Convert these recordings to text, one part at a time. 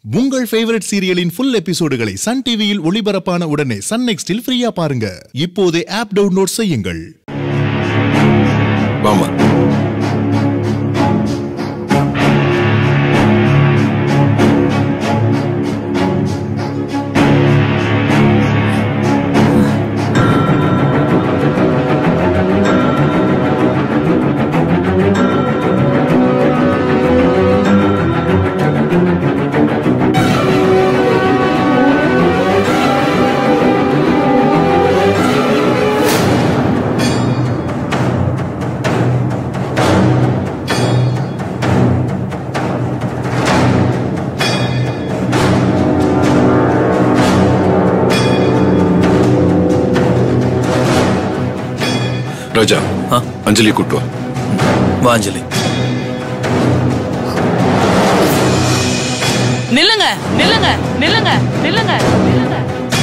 உங்கள் ஃபேவரட் சீரியலின் ஃபுல் எபிசோடுகளை சன் டிவியில் ஒளிபரப்பான உடனே சன் நெக்ஸ்டில் ஃப்ரீயா பாருங்க இப்போதே ஆப் டவுன்லோட் செய்யுங்கள் வாமா ராஜா ஆ? அஞ்சலி கூட்டு வா வாஞ்சலி நில்லுங்க நில்லுங்க நில்லுங்க நில்லுங்க நில்லுங்க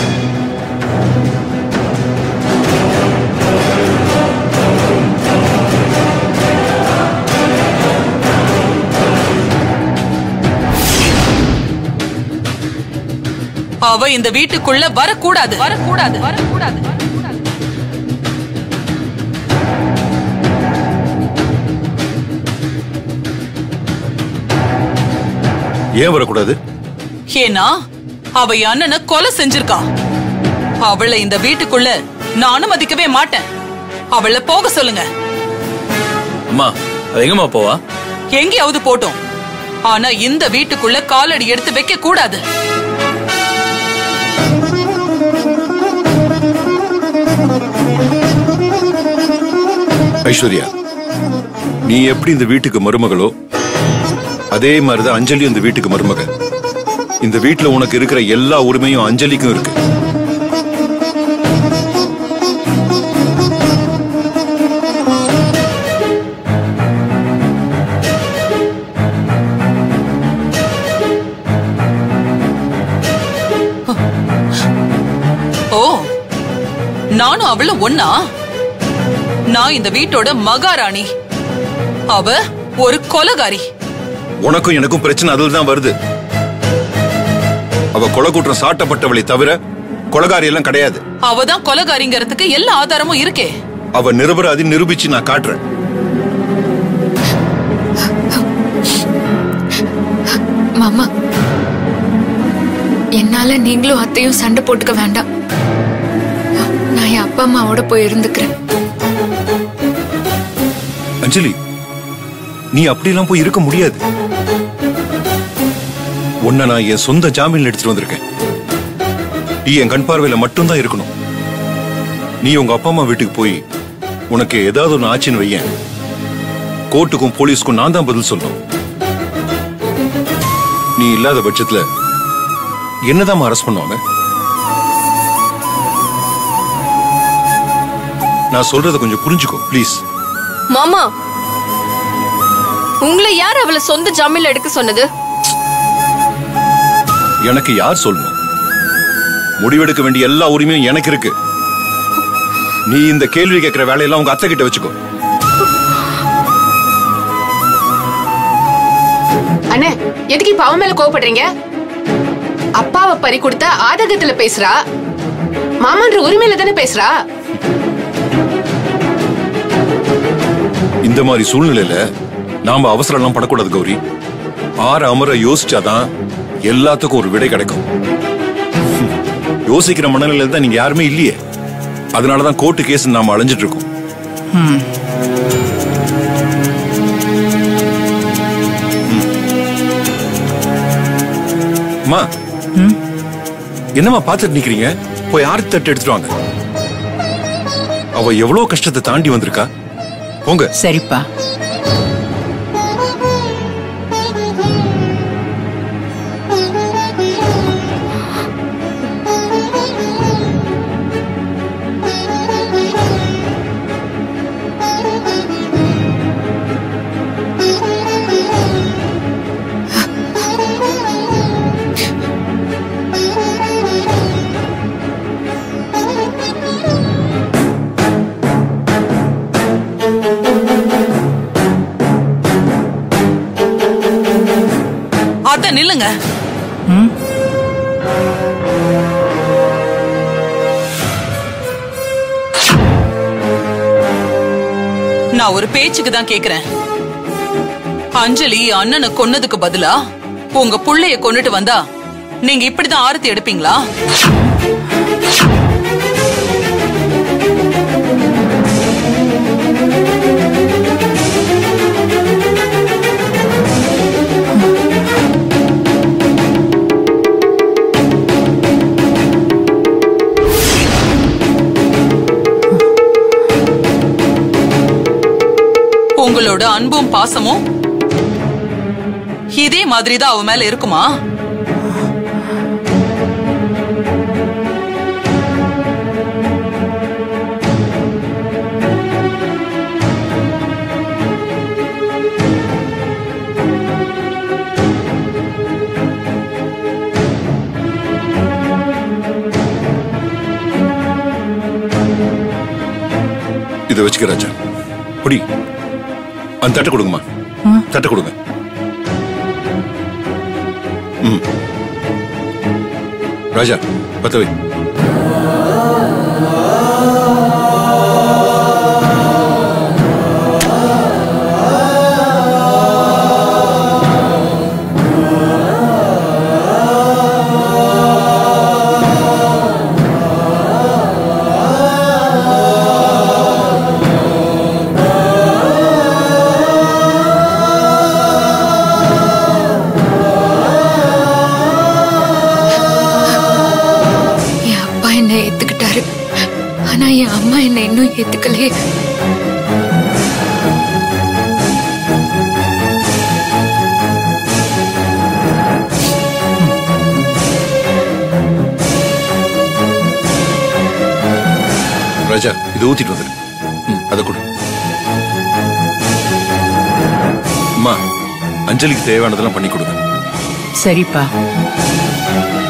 அவ இந்த வீட்டுக்குள்ள வரக்கூடாது வரக்கூடாது வரக்கூடாது வரக்கூடாது ஏன் வரக்கூடாது ஏன்னா அவ என் அண்ணனை கொலை செஞ்சிருக்கா அவளை இந்த வீட்டுக்குள்ள நான் அனுமதிக்கவே மாட்டேன் அவளை போக சொல்லுங்க அம்மா அவ எங்கம்மா போவா எங்கேயாவது போட்டோம் ஆனா இந்த வீட்டுக்குள்ள காலடி எடுத்து வைக்க கூடாது ஐஸ்வர்யா நீ எப்படி இந்த வீட்டுக்கு மருமகளோ அதே மாதிரிதான் அஞ்சலி இந்த வீட்டுக்கு மருமக இந்த வீட்டுல உனக்கு இருக்கிற எல்லா உரிமையும் அஞ்சலிக்கும் இருக்கு ஓ நானும் அவளும் ஒன்னா நான் இந்த வீட்டோட மகாராணி அவ ஒரு கொலகாரி உனக்கும் எனக்கும் பிரச்சனை அதுல தான் வருது அவ கொலை குற்றம் சாட்டப்பட்டவளை தவிர கொலகாரி எல்லாம் கிடையாது அவதான் கொலகாரிங்கிறதுக்கு எல்லா ஆதாரமும் இருக்கே அவ நிரபராதி நிரூபிச்சு நான் காட்டுறேன் மாமா என்னால நீங்களும் அத்தையும் சண்டை போட்டுக்க வேண்டாம் நான் என் அப்பா அம்மாவோட போய் இருந்துக்கிறேன் அஞ்சலி நீ அப்படியெல்லாம் போய் இருக்க முடியாது உன்னை நான் என் சொந்த ஜாமீன்ல எடுத்துட்டு வந்திருக்கேன் நீ என் கண் பார்வையில மட்டும்தான் இருக்கணும் நீ உங்க அப்பா அம்மா வீட்டுக்கு போய் உனக்கு ஏதாவது ஒன்று ஆச்சுன்னு வையேன் கோர்ட்டுக்கும் போலீஸ்க்கும் நான் தான் பதில் சொல்லணும் நீ இல்லாத பட்சத்துல என்னதான் அரெஸ்ட் பண்ணுவாங்க நான் சொல்றத கொஞ்சம் புரிஞ்சுக்கோ ப்ளீஸ் மாமா உங்களை யார் அவளை சொந்த ஜாமீன்ல எடுக்க சொன்னது எனக்கு யார் சொல்லணும் முடிவெடுக்க வேண்டிய எல்லா உரிமையும் எனக்கு இருக்கு நீ இந்த கேள்வி கேட்கிற வேலையெல்லாம் உங்க அத்தை கிட்ட வச்சுக்கோ அண்ணே எதுக்கு இப்ப அவன் மேல கோவப்படுறீங்க அப்பாவை பறி கொடுத்த ஆதகத்துல பேசுறா மாமான்ற உரிமையில தானே பேசுறா இந்த மாதிரி சூழ்நிலையில நாம அவசரம் எல்லாம் படக்கூடாது கௌரி ஆற அமர யோசிச்சாதான் எல்லாத்துக்கும் ஒரு விடை கிடைக்கும் யோசிக்கிற மனநிலையில தான் நீங்க யாருமே இல்லையே அதனாலதான் கோர்ட்டு கேஸ் நாம அலைஞ்சிட்டு இருக்கோம் ம். அம்மா என்னம்மா பார்த்துட்டு நிக்கிறீங்க போய் ஆர்த்தி தட்டு எடுத்துட்டு வாங்க அவ எவ்வளவு கஷ்டத்தை தாண்டி வந்திருக்கா போங்க சரிப்பா அத நில்லுங்க நான் ஒரு பேச்சுக்கு தான் கேக்குறேன் அஞ்சலி அண்ணனை கொன்னதுக்கு பதிலா உங்க புள்ளைய கொன்னுட்டு வந்தா நீங்க இப்படிதான் ஆரத்தி எடுப்பீங்களா உங்களோட அன்பும் பாசமும் இதே மாதிரி தான் அவ மேல இருக்குமா இதை வச்சுக்க ராஜா புடி அந்த தட்டை கொடுங்கம்மா தட்டை கொடுங்க ம் ராஜா பத்த வை என் அப்பா என்ன ஏத்துக்கிட்டாரு ஆனா என் அம்மா என்ன இன்னும் ஏத்துக்கலையே ராஜா இதை ஊத்திட்டு வந்துரு ம், அதை கொடு அம்மா அஞ்சலிக்கு தேவையானதெல்லாம் பண்ணி கொடுங்க சரிப்பா